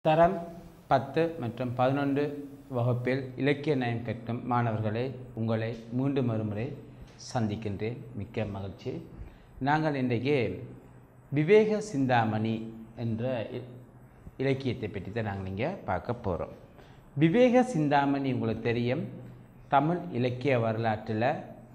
தரம் பத்து மற்றும் பதினொன்று வகுப்பில் இலக்கிய நயம் கற்கும் மாணவர்களை உங்களை மீண்டும் மறுமுறை சந்திக்கின்றேன் மிக்க மகிழ்ச்சி நாங்கள் இன்றைக்கு விவேக சிந்தாமணி என்ற இ- இலக்கியத்தை பற்றி தான் நாங்கள் இங்கே பார்க்க போகிறோம் விவேக சிந்தாமணி உங்களுக்கு தெரியும் தமிழ் இலக்கிய வரலாற்றில்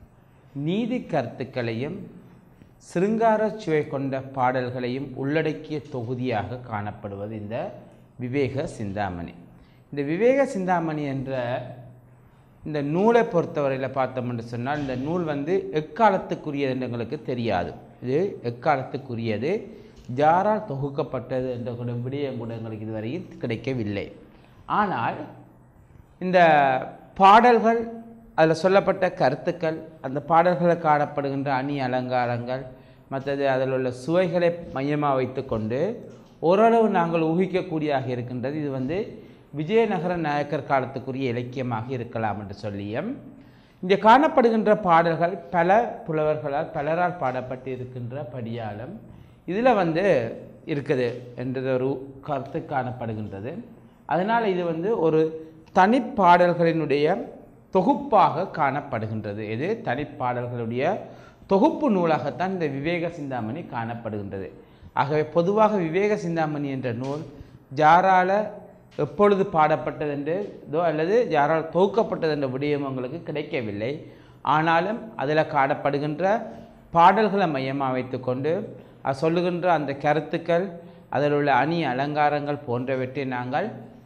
நீதி கருத்துக்களையும் சிருங்கார சுவை கொண்ட பாடல்களையும் உள்ளடக்கிய தொகுதியாக காணப்படுவது இந்த விவேக சிந்தாமணி இந்த விவேக சிந்தாமணி என்ற இந்த நூலை பொறுத்தவரையில் பார்த்தோம் என்று சொன்னால் இந்த நூல் வந்து எக்காலத்துக்குரியது என்று எங்களுக்கு தெரியாது இது எக்காலத்துக்குரியது யாரால் தொகுக்கப்பட்டது என்ற கூட விடயம் கூட எங்களுக்கு இதுவரையில் கிடைக்கவில்லை ஆனால் இந்த பாடல்கள் அதில் சொல்லப்பட்ட கருத்துக்கள் அந்த பாடல்களில் காணப்படுகின்ற அணி அலங்காரங்கள் மற்றது அதில் உள்ள சுவைகளை மையமாக வைத்துக்கொண்டு ஓரளவு நாங்கள் ஊகிக்கக்கூடியதாக இருக்கின்றது இது வந்து விஜயநகர நாயக்கர் காலத்துக்குரிய இலக்கியமாக இருக்கலாம் என்று சொல்லியும் இங்கே காணப்படுகின்ற பாடல்கள் பல புலவர்களால் பலரால் பாடப்பட்டு இருக்கின்ற படியாலும் இதில் வந்து இருக்குது என்றது ஒரு கருத்து காணப்படுகின்றது அதனால் இது வந்து ஒரு தனிப்பாடல்களினுடைய தொகுப்பாக காணப்படுகின்றது இது தனிப்பாடல்களுடைய தொகுப்பு நூலாகத்தான் இந்த விவேக சிந்தாமணி காணப்படுகின்றது ஆகவே பொதுவாக விவேக சிந்தாமணி என்ற நூல் ஜாரால எப்பொழுது பாடப்பட்டது என்றோ அல்லது யாரால் தொகுக்கப்பட்டது என்ற விடயம் உங்களுக்கு கிடைக்கவில்லை ஆனாலும் அதில் காணப்படுகின்ற பாடல்களை மையமாக வைத்துக்கொண்டு அது சொல்லுகின்ற அந்த கருத்துக்கள் அதில் உள்ள அணி அலங்காரங்கள் போன்றவற்றை நாங்கள்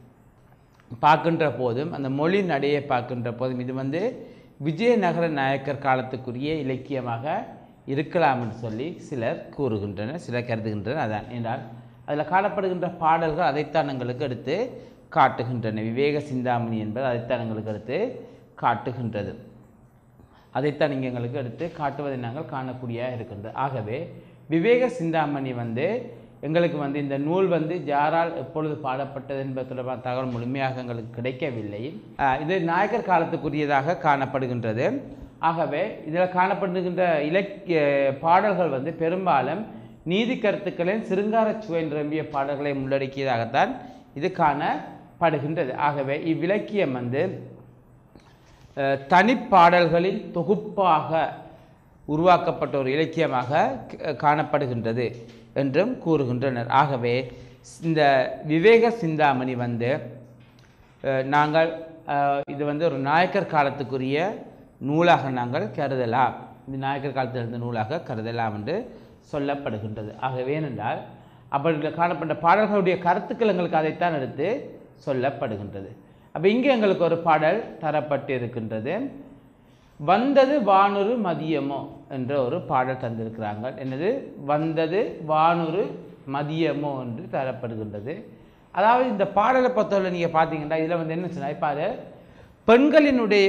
பார்க்கின்ற போதும் அந்த மொழி நடையை பார்க்கின்ற போதும் இது வந்து விஜயநகர நாயக்கர் காலத்துக்குரிய இலக்கியமாக இருக்கலாம் என்று சொல்லி சிலர் கூறுகின்றனர் சிலர் கருதுகின்றனர் அதான் என்றால் அதில் காணப்படுகின்ற பாடல்கள் அதைத்தான் எங்களுக்கு எடுத்து காட்டுகின்றன விவேக சிந்தாமணி என்பது அதைத்தான் எங்களுக்கு எடுத்து காட்டுகின்றது அதைத்தான் இங்கே எங்களுக்கு எடுத்து காட்டுவதை நாங்கள் காணக்கூடியதாக இருக்கின்றது ஆகவே விவேக சிந்தாமணி வந்து எங்களுக்கு வந்து இந்த நூல் வந்து யாரால் எப்பொழுது பாடப்பட்டது என்பது தொடர்பான தகவல் முழுமையாக எங்களுக்கு கிடைக்கவில்லை ஆஹ் இது நாயக்கர் காலத்துக்குரியதாக காணப்படுகின்றது ஆகவே இதில் காணப்படுகின்ற இலக்கிய பாடல்கள் வந்து பெரும்பாலும் நீதி கருத்துக்களின் சிருங்கார சுவை நிரம்பிய பாடல்களை உள்ளடக்கியதாகத்தான் இது காணப்படுகின்றது ஆகவே இவ்விலக்கியம் வந்து அஹ், தனிப்பாடல்களின் தொகுப்பாக உருவாக்கப்பட்ட ஒரு இலக்கியமாக க- காணப்படுகின்றது என்றும் கூறுகின்றனர் ஆகவே இந்த விவேக சிந்தாமணி வந்து அஹ், நாங்கள் அஹ், இது வந்து ஒரு நாயக்கர் காலத்துக்குரிய நூலாக நாங்கள் கருதலாம் இந்த நாயக்கர் காலத்தில் இருந்த நூலாக கருதலாம் என்று சொல்லப்படுகின்றது ஆகவே ஏனென்றால் அப்படி காணப்பட்ட பாடல்களுடைய கருத்துக்கள் எங்களுக்கு அதைத்தான் எடுத்து சொல்லப்படுகின்றது அப்போ இங்கே எங்களுக்கு ஒரு பாடல் தரப்பட்டு இருக்கின்றது வந்தது வானுரு மதியமோ என்ற ஒரு பாடல் தந்திருக்கிறாங்க என்னது வந்தது வானுரு மதியமோ என்று தரப்படுகின்றது அதாவது இந்த பாடலை பொறுத்தவரை நீங்கள் பார்த்தீங்கன்னா இதில் வந்து என்ன சொன்னா இப்போ அது பெண்களினுடைய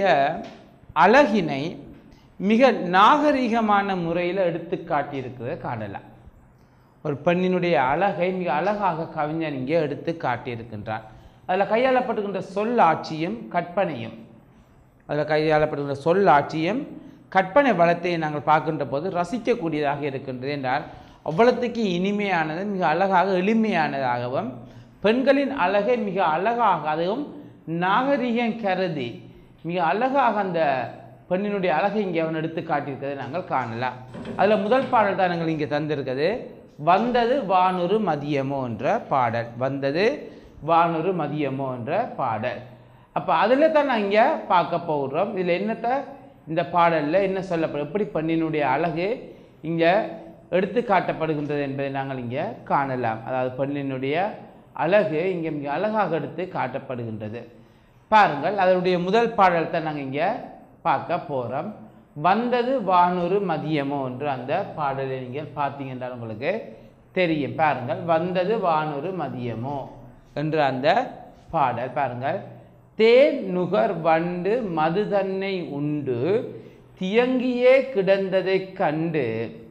அழகினை மிக நாகரிகமான முறையில் எடுத்து காட்டியிருக்கிறத காணலாம் ஒரு பெண்ணினுடைய அழகை மிக அழகாக கவிஞன் இங்கே எடுத்து காட்டியிருக்கின்றான் அதில் கையாளப்படுகின்ற சொல்லாட்சியும் கற்பனையும் அதில் கையாளப்படுகின்ற சொல்லாட்சியும் கற்பனை வளத்தை நாங்கள் பார்க்கின்ற போது ரசிக்கக்கூடியதாக இருக்கின்றது என்றால் அவ்வளத்துக்கு இனிமையானது மிக அழகாக எளிமையானதாகவும் பெண்களின் அழகை மிக அழகாக அதுவும் நாகரிகம் கருதி மிக அழகாக அந்த பெண்ணினுடைய அழகை இங்கே அவன் எடுத்து காட்டியிருக்கிறதை நாங்கள் காணலாம் அதில் முதல் பாடல் தான் நாங்கள் இங்கே தந்திருக்கிறது வந்தது வானுரு மதியமோ என்ற பாடல் வந்தது வானுரு மதியமோ என்ற பாடல் அப்போ அதில் தான் நான் இங்கே பார்க்க போகிறோம் இதில் என்னத்தை இந்த பாடலில் என்ன சொல்லப்படும் எப்படி பெண்ணினுடைய அழகு இங்கே எடுத்து காட்டப்படுகின்றது என்பதை நாங்கள் இங்கே காணலாம் அதாவது பெண்ணினுடைய அழகு இங்கே மிக அழகாக எடுத்து காட்டப்படுகின்றது பாருங்கள் அதனுடைய முதல் பாடல் தான் நாங்கள் இங்கே பார்க்க போகிறோம் வந்தது வானூறு மதியமோ என்று அந்த பாடலை நீங்கள் பார்த்தீங்க என்றால் உங்களுக்கு தெரியும் பாருங்கள் வந்தது வானூறு மதியமோ என்று அந்த பாடல் பாருங்கள் தேன் நுகர் வண்டு மது தன்னை உண்டு தியங்கியே கிடந்ததைக் கண்டு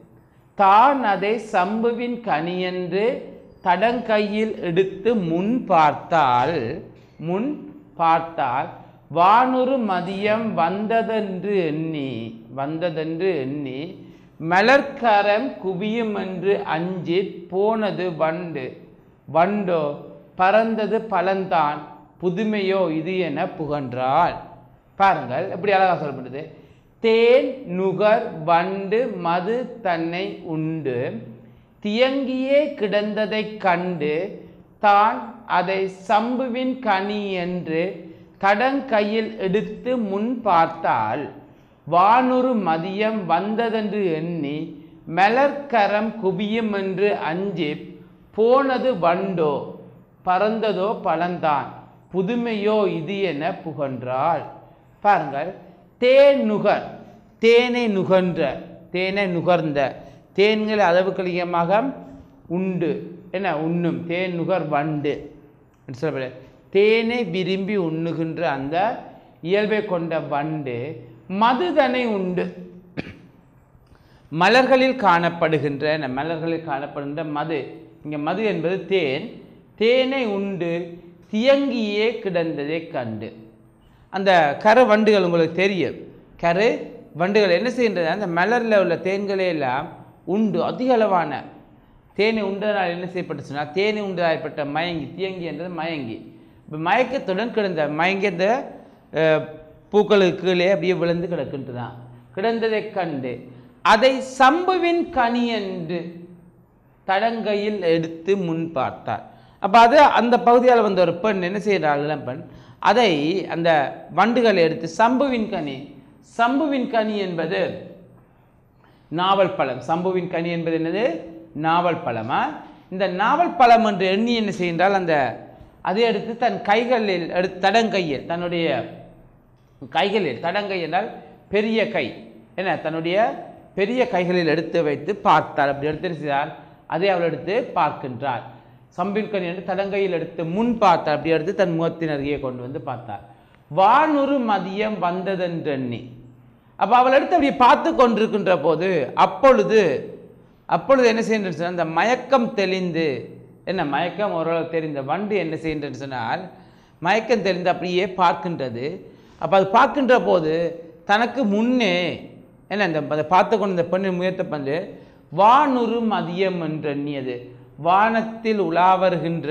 தான் அதை சம்புவின் கனியென்று தடங்கையில் எடுத்து முன் பார்த்தால் முன் பார்த்தால் வானுறு மதியம் வந்ததென்று எண்ணி வந்ததென்று எண்ணி மலர்க்கரம் குவியும் என்று அஞ்சி போனது வண்டு வண்டோ பறந்தது பலன்தான் புதுமையோ இது என புகன்றாள் பாருங்கள் எப்படி அழகாக சொல்லப்படுது தேன் நுகர் வண்டு மது தன்னை உண்டு தியங்கியே கிடந்ததைக் கண்டு தான் அதை சம்புவின் கனி என்று தடங்கையில் எடுத்து முன் பார்த்தாள் வானுறு மதியம் வந்ததென்று எண்ணி மலர்க்கரம் குவியும் என்று அஞ்சி போனது வண்டோ பறந்ததோ பலந்தான் புதுமையோ இது என புகன்றாள் பாருங்கள் தேன் நுகர் தேனை நுகர்ந்த தேனை நுகர்ந்த தேன்களை அளவுக்கு அதிகமாக உண்டு என்ன உண்ணும் தேன் நுகர் வண்டு என்று சொல்லப்படுது தேனை விரும்பி உண்ணுகின்ற அந்த இயல்பை கொண்ட வண்டு மதுதனை உண்டு மலர்களில் காணப்படுகின்ற என்ன, மலர்களில் காணப்படுகின்ற மது இங்கே மது என்பது தேன் தேனை உண்டு தியங்கியே கிடந்ததை கண்டு அந்த கரு வண்டுகள் உங்களுக்கு தெரியும் கரு வண்டுகள் என்ன செய்கின்றது அந்த மலரில் உள்ள தேன்களை எல்லாம் உண்டு அதிக அளவான தேனை உண்டதனால் என்ன செய்யப்பட்டுச்சுன்னா தேனை உண்டதாகப்பட்ட மயங்கி தியங்கி என்றது மயங்கி இப்போ மயக்கத்துடன் கிடந்த மயங்கி அந்த அஹ், பூக்களுக்கு கீழே அப்படியே விழுந்து கிடக்கின்றதான் கிடந்ததைக் கண்டு அதை சம்புவின் கனி என்று தடங்கையில் எடுத்து முன் பார்த்தார் அப்போ அது அந்த பகுதியால் வந்த ஒரு பெண் என்ன செய்கிறாள் இளம்பெண் அதை அந்த வண்டுகளை எடுத்து சம்புவின் கனி சம்புவின் கனி என்பது நாவல் பழம் சம்புவின் கனி என்பது என்னது நாவல் பழமா இந்த நாவல் பழம் என்று எண்ணி என்ன செய்கின்றால் அந்த அதை எடுத்து தன் கைகளில் எடுத்து தடங்கையில் தன்னுடைய கைகளில் தடங்கை என்றால் பெரிய கை என்ன தன்னுடைய பெரிய கைகளில் எடுத்து வைத்து பார்த்தார் அப்படி எடுத்து என்ன செய்தார் அதை அவள் எடுத்து பார்க்கின்றார் சம்பின்கனி என்று தடங்கையில் எடுத்து முன் பார்த்தார் அப்படி எடுத்து தன் முகத்தின் அருகே கொண்டு வந்து பார்த்தார் வானுறு மதியம் வந்ததென்றெண்ணி அப்போ அவள் எடுத்து அப்படியே பார்த்து கொண்டிருக்கின்ற போது அப்பொழுது அப்பொழுது என்ன செய்கின்றது சொன்னால் அந்த மயக்கம் தெளிந்து என்ன மயக்கம் ஓரளவு தெரிந்த வண்டு என்ன செய்கின்றது சொன்னால் மயக்கம் தெளிந்து அப்படியே பார்க்கின்றது அப்போ அது பார்க்கின்ற போது தனக்கு முன்னே என்ன இந்த அதை பார்த்து கொண்டு இந்த பெண்ணின் முயற்சி பண்ணு வானுறு மதியம் என்று எண்ணியது வானத்தில் உலாவருகின்ற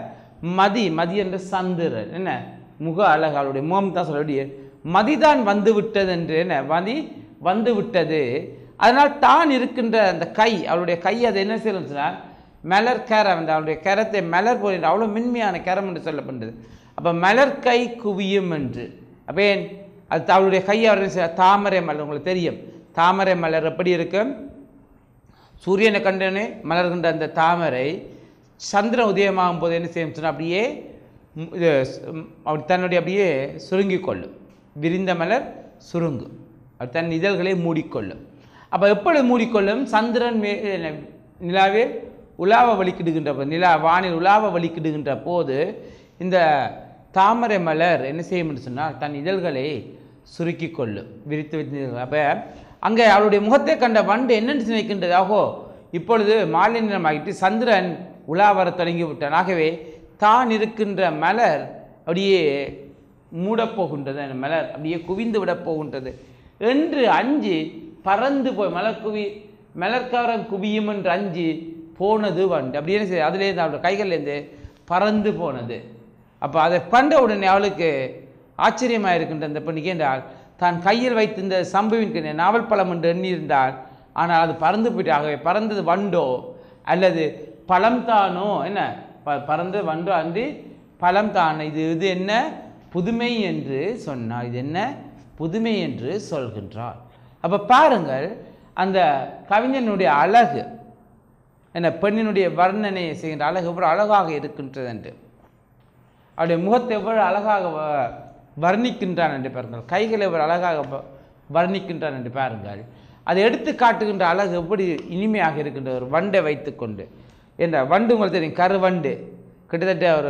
மதி மதி என்ற சந்திரன் என்ன முக அழகு அவளுடைய முகம் தான் சொல்ல மதிதான் வந்து விட்டது என்று என்ன மதி வந்து விட்டது அதனால் தான் இருக்கின்ற அந்த கை அவளுடைய கை அதை என்ன செய்யணும் சொன்னால் மலர் கேரம் அந்த அவளுடைய கரத்தை மலர் போகின்ற அவ்வளோ மென்மையான கரம் என்று சொல்லப்படுது அப்போ மலர் கை குவியும் என்று அப்போ ஏன் அது அவளுடைய கை அவர் என்ன செய்றார்? தாமரை மலர் உங்களுக்கு தெரியும் தாமரை மலர் எப்படி இருக்கும் சூரியனை கண்டனே மலர்கின்ற அந்த தாமரை சந்திரன் உதயமாகும் போது என்ன செய்யும் சொன்னால் அப்படியே ம், இது ஸ்- ம், அப்படி தன்னுடைய அப்படியே சுருங்கிக் கொள்ளும் விரிந்த மலர் சுருங்கும் அது தன் இதழ்களை மூடிக்கொள்ளும் அப்போ எப்பொழுது மூடிக்கொள்ளும் சந்திரன் மே என்ன, நிலாவே உலாவ வலிக்கிடுகின்ற போது நிலா வானில் உலாவ வலிக்கிடுகின்ற போது இந்த தாமரை மலர் என்ன செய்யும் என்று சொன்னால் தன் இதழ்களை சுருக்கி கொள்ளும் விரித்து வைத்து அப்போ அங்கே அவளுடைய முகத்தை கண்ட வண்டு என்னென்று நினைக்கின்றது ஆகோ இப்பொழுது மாலை நேரமாகிட்டு சந்திரன் உலா வர தொடங்கி விட்டான் ஆகவே தான் இருக்கின்ற மலர் அப்படியே மூடப்போகின்றது அந்த மலர் அப்படியே குவிந்து விடப் போகின்றது என்று அஞ்சு பறந்து போய் மலர் குவி மலர்காரம் குவியும் என்று அஞ்சு போனது வண்டு அப்படி என்ன செய்ய அதுலேருந்து அவளோட கைகள்லேருந்து பறந்து போனது அப்போ அதை கண்ட உடனே அவளுக்கு ஆச்சரியமாக இருக்கின்ற அந்த பெண்ணுக்கு என்றால் தான் கையில் வைத்திருந்த சம்புவின் கண்ணி நாவல் பழம் என்று எண்ணியிருந்தால் ஆனால் அது பறந்து போயிட்டு ஆகவே பறந்தது வண்டோ அல்லது பழம் தானோ என்ன ப பறந்து வண்டோ அன்றி பழம் தான் இது இது என்ன புதுமை என்று சொன்னார் இது என்ன புதுமை என்று சொல்கின்றார் அப்போ பாருங்கள் அந்த கவிஞனுடைய அழகு என்ன பெண்ணினுடைய வர்ணனை செய்கின்ற அழகு எவ்வளவு அழகாக இருக்கின்றது என்று அவருடைய முகத்தை எவ்வளவு அழகாக வ- வர்ணிக்கின்றான் என்று பாருங்கள் கைகளை எவ்வளவு அழகாக வ- வர்ணிக்கின்றான் என்று பாருங்கள் அதை எடுத்து காட்டுகின்ற அழகு எப்படி இனிமையாக இருக்கின்ற ஒரு வண்டை வைத்துக்கொண்டு என்ற வண்டு உங்களுக்கு தெரியும் கருவண்டு கிட்டத்தட்ட ஒரு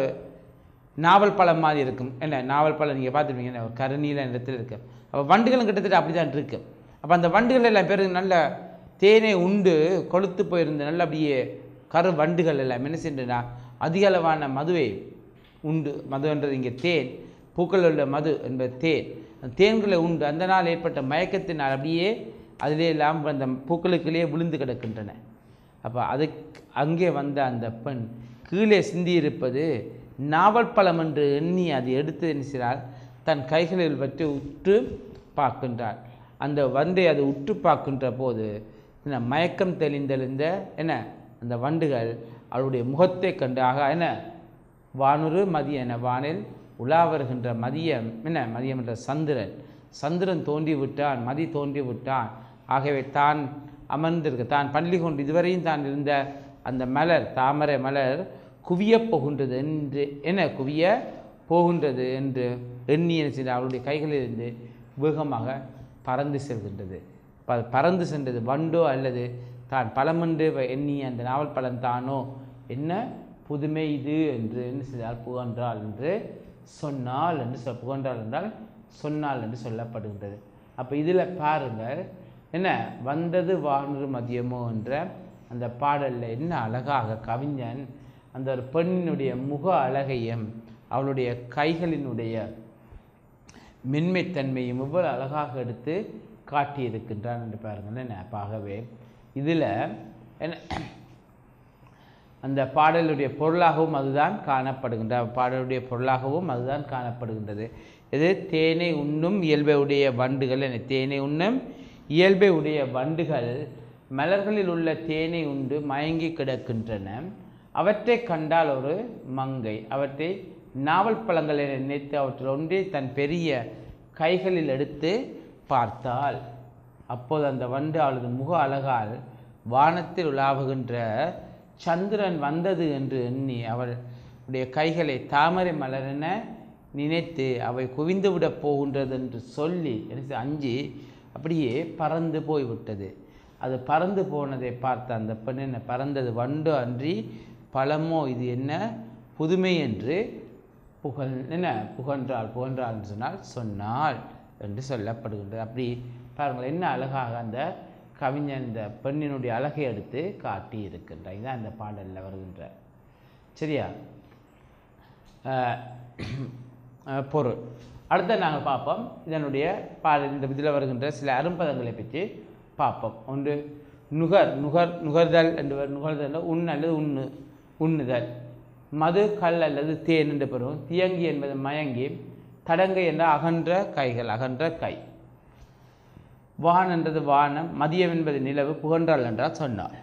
நாவல் பழம் மாதிரி இருக்கும் என்ன நாவல் பழம் நீங்கள் பார்த்துருப்பீங்க என்ன, ஒரு கருநீல நிறத்தில் இருக்கு அப்போ வண்டுகளும் கிட்டத்தட்ட அப்படி தான் இருக்கு அப்போ அந்த வண்டுகள் எல்லாம் பேர் நல்ல தேனை உண்டு கொழுத்து போயிருந்து நல்ல அப்படியே கரு வண்டுகள் எல்லாம் என்ன செஞ்சுனா அதிக அளவான மதுவை உண்டு மதுன்றது இங்கே தேன் பூக்கள் உள்ள மது என்பது தேன் அந்த தேன்களை உண்டு அந்த நாள் ஏற்பட்ட மயக்கத்தினால் அப்படியே அதிலே எல்லாம் அந்த பூக்களுக்குள்ளேயே விழுந்து கிடக்கின்றன அப்போ அதுக்கு அங்கே வந்த அந்த பெண் கீழே சிந்தி இருப்பது நாவல் பழம் என்று எண்ணி அது எடுத்து என்ன செய்கிறாள் தன் கைகளில் வைத்து உற்று பார்க்கின்றாள் அந்த வண்டை அது உற்று பார்க்கின்ற போது என்ன மயக்கம் தெளிந்தெழுந்த என்ன அந்த வண்டுகள் அவளுடைய முகத்தை கண்டு ஆக என்ன வானுரு மதிய என வானில் உலா வருகின்ற மதியம் என்ன மதியம் என்ற சந்திரன் சந்திரன் தோன்றி விட்டான் மதி தோன்றி விட்டான் ஆகவே தான் அமர்ந்திருக்க தான் பள்ளி கொண்டு இதுவரையும் தான் இருந்த அந்த மலர் தாமரை மலர் குவியப் போகின்றது என்று என்ன குவிய போகின்றது என்று எண்ணி என்ன செய்த அவளுடைய கைகளிலிருந்து வேகமாக பறந்து செல்கின்றது ப பறந்து சென்றது வண்டோ அல்லது தான் பழமென்று வ- எண்ணிய அந்த நாவல் பழம் தானோ என்ன புதுமை இது என்று என்ன செய்தால் புகன்றாள் என்று சொன்னாள் என்று சொல் புகன்றாள் என்றால் சொன்னாள் என்று சொல்லப்படுகின்றது அப்போ இதில் பாருங்கள் என்ன வந்தது வானொரு மதியமோ என்ற அந்த பாடலில் என்ன அழகாக கவிஞன் அந்த ஒரு பெண்ணினுடைய முக அழகையும் அவளுடைய கைகளினுடைய மென்மைத்தன்மையும் இவ்வளவு அழகாக எடுத்து காட்டியிருக்கின்றான் என்று பாருங்கள் என்ன அப்ப ஆகவே இதில் என்ன அந்த பாடலுடைய பொருளாகவும் அதுதான் காணப்படுகின்ற பாடலுடைய பொருளாகவும் அதுதான் காணப்படுகின்றது இது தேனை உண்ணும் இயல்பை உடைய வண்டுகள் என தேனை உண்ணும் இயல்பை உடைய வண்டுகள் மலர்களில் உள்ள தேனை உண்டு மயங்கி கிடக்கின்றன அவற்றை கண்டால் ஒரு மங்கை அவற்றை நாவல் பழங்கள் என நினைத்து அவற்றில் ஒன்றை தன் பெரிய கைகளில் எடுத்து பார்த்தாள் அப்போது அந்த வண்டு அவளது முக அழகால் வானத்தில் உலாவுகின்ற சந்திரன் வந்தது என்று எண்ணி அவளுடைய கைகளை தாமரை மலரென நினைத்து அவை குவிந்துவிடப் போகின்றது என்று சொல்லி எனக்கு அஞ்சி அப்படியே பறந்து போய்விட்டது அது பறந்து போனதை பார்த்த அந்த பெண் என்ன பறந்தது வண்டு அன்றி பழமோ இது என்ன புதுமை என்று புகழ் என்ன புகன்றாள் புகன்றாள் என்று சொன்னால் சொன்னாள் என்று சொல்லப்படுகின்றது அப்படி பாருங்கள் என்ன அழகாக அந்த கவிஞன் இந்த பெண்ணினுடைய அழகை எடுத்து காட்டி இருக்கின்றார் இதுதான் இந்த பாடலில் வருகின்ற சரியா அஹ், அஹ், பொருள் அடுத்து நாங்கள் பார்ப்போம் இதனுடைய பாடல் இந்த இதில் வருகின்ற சில அரும்பதங்களை பற்றி பார்ப்போம் ஒன்று நுகர் நுகர் நுகர்தல் என்று வரும். நுகர்தல் உண் அல்லது உண்ணு உண்ணுதல் மது கல் அல்லது தேன் என்று பெறும் தியங்கி என்பது மயங்கி தடங்கை என்ற அகன்ற கைகள் அகன்ற கை வான் என்றது வானம் மதியம் என்பது நிலவு புகன்றாள் என்றால் சொன்னாள்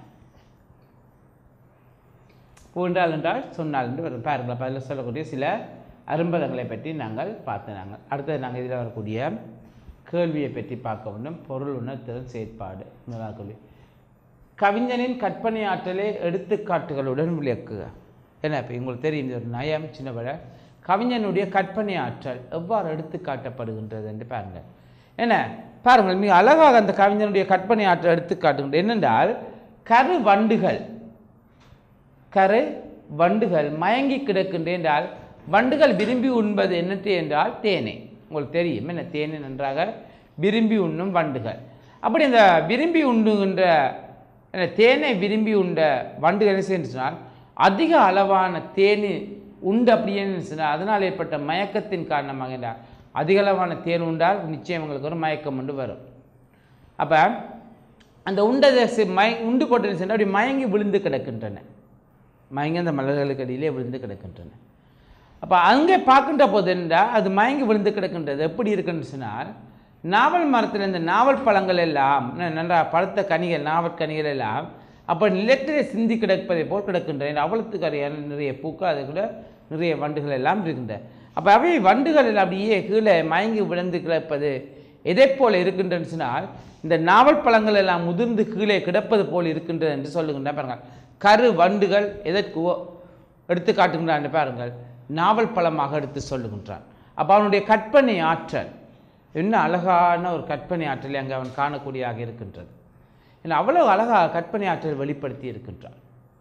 புகன்றாள் என்றால் சொன்னாள் என்று வரும் பாருங்கள் அப்ப அதில் சொல்லக்கூடிய சில அரும்பதங்களை பற்றி நாங்கள் பார்த்து நாங்கள் அடுத்தது நாங்கள் இதில் வரக்கூடிய கேள்வியை பற்றி பார்க்க வேண்டும் பொருள் உணர்த்திறன் செயற்பாடு முதலாவது கேள்வி கவிஞனின் கற்பனை ஆற்றலை எடுத்துக்காட்டுகளுடன் விளக்குக என்ன இப்போ உங்களுக்கு தெரியும் இது ஒரு நயம் சின்னபட கவிஞனுடைய கற்பனை ஆற்றல் எவ்வாறு எடுத்து காட்டப்படுகின்றது என்று பாருங்கள் என்ன பாருங்கள் மிக அழகாக அந்த கவிஞனுடைய கற்பனை ஆற்றல் எடுத்து காட்டுகின்றது என்னென்றால் கரு வண்டுகள் கரு வண்டுகள் மயங்கி கிடக்கின்ற என்றால் வண்டுகள் விரும்பி உண்பது என்னட்டு என்றால் தேனை உங்களுக்கு தெரியும் என்ன தேனை நன்றாக விரும்பி உண்ணும் வண்டுகள் அப்படி அந்த விரும்பி உண்ணுகின்ற என்ன, தேனை விரும்பி உண்ட வண்டுகள் என்ன செய்யுன்னு சொன்னால் அதிக அளவான தேனி உண்டு அப்படின்னு சொன்னால் அதனால் ஏற்பட்ட மயக்கத்தின் காரணமாக என்றால் அதிக அளவான தேன் உண்டால் நிச்சயம் உங்களுக்கு ஒரு மயக்கம் உண்டு வரும் அப்போ அந்த உண்டதை சி- மய உண்டு போட்டு சென்று அப்படி மயங்கி விழுந்து கிடக்கின்றன மயங்கி அந்த மலர்களுக்கு அடியிலே விழுந்து கிடக்கின்றன அப்போ அங்கே பார்க்கின்ற போது என்றால் அது மயங்கி விழுந்து கிடக்கின்றது எப்படி இருக்குன்னு சொன்னால் நாவல் மரத்தில் இந்த நாவல் பழங்கள் எல்லாம் ந- நன்றா பழுத்த கனிகள் நாவல் கனிகள் எல்லாம் அப்போ நிலத்திலே சிந்தி கிடப்பதை போல் கிடக்கின்றன அவ்வளத்துக்கு அறியான நிறைய பூக்கள் அது கூட நிறைய வண்டுகள் எல்லாம் இருக்கின்றன அப்போ அவை வண்டுகள் எல்லாம் அப்படியே கீழே மயங்கி விழுந்து கிடப்பது எதை போல இருக்கின்றன்னு சொன்னால் இந்த நாவல் பழங்கள் எல்லாம் முதிர்ந்து கீழே கிடப்பது போல் இருக்கின்றது என்று சொல்லுகின்ற பாருங்கள் கரு வண்டுகள் எதற்கு ஓ- எடுத்து காட்டுகின்றான் பாருங்கள் நாவல் பழமாக எடுத்து சொல்லுகின்றான் அப்போ அவனுடைய கற்பனை ஆற்றல் என்ன அழகான ஒரு கற்பனை ஆற்றலை அங்கே அவன் காணக்கூடியதாக இருக்கின்றது ஏன்னா அவ்வளவு அழகாக கற்பனை ஆற்றல் வெளிப்படுத்தி இருக்கின்றான்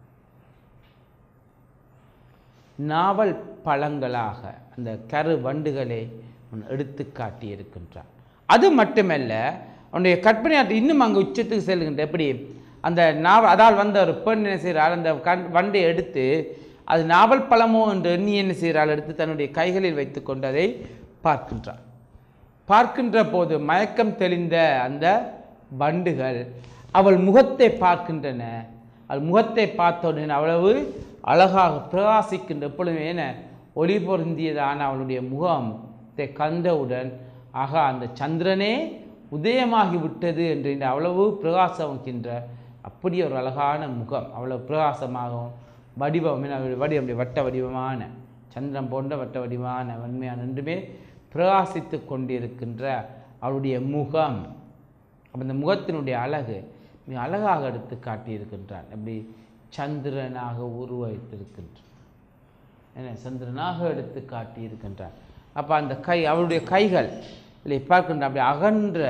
நாவல் பழங்களாக அந்த கரு வண்டுகளை அவன் எடுத்து காட்டி இருக்கின்றான் அது மட்டுமல்ல அவனுடைய கற்பனை ஆற்றல் இன்னும் அங்கே உச்சத்துக்கு செல்கின்ற எப்படி அந்த நாவல் அதால் வந்த ஒரு பெண் என்ன செய்கிறாள் அந்த கண் வண்டை எடுத்து அது நாவல் பழமோ என்று எண்ணி என்ன செய்கிறாள் எடுத்து தன்னுடைய கைகளில் வைத்துக்கொண்டு அதை பார்க்கின்றாள் பார்க்கின்ற போது மயக்கம் தெளிந்த அந்த வண்டுகள் அவள் முகத்தை பார்க்கின்றன அவள் முகத்தை பார்த்த உடனே அவ்வளவு அழகாக பிரகாசிக்கின்ற எப்பொழுதுமே என்ன ஒளி பொருந்தியதான அவளுடைய முகத்தை கண்டவுடன் ஆகா அந்த சந்திரனே உதயமாகி விட்டது என்று இந்த அவ்வளவு பிரகாசமிக்கின்ற அப்படி ஒரு அழகான முகம் அவ்வளவு பிரகாசமாகவும் வடிவம் என்ன அவருடைய வடிவம் அப்படி வட்ட வடிவமான சந்திரன் போன்ற வட்ட வடிவமான வன்மையான ரெண்டுமே பிரகாசித்து கொண்டிருக்கின்ற அவருடைய முகம் அப்போ இந்த முகத்தினுடைய அழகு மிக அழகாக எடுத்து காட்டியிருக்கின்றான் அப்படி சந்திரனாக உருவகித்திருக்கின்றான் என்ன சந்திரனாக எடுத்து காட்டியிருக்கின்றான் அப்போ அந்த கை அவருடைய கைகள் இல்லை பார்க்கின்ற அப்படி அகன்ற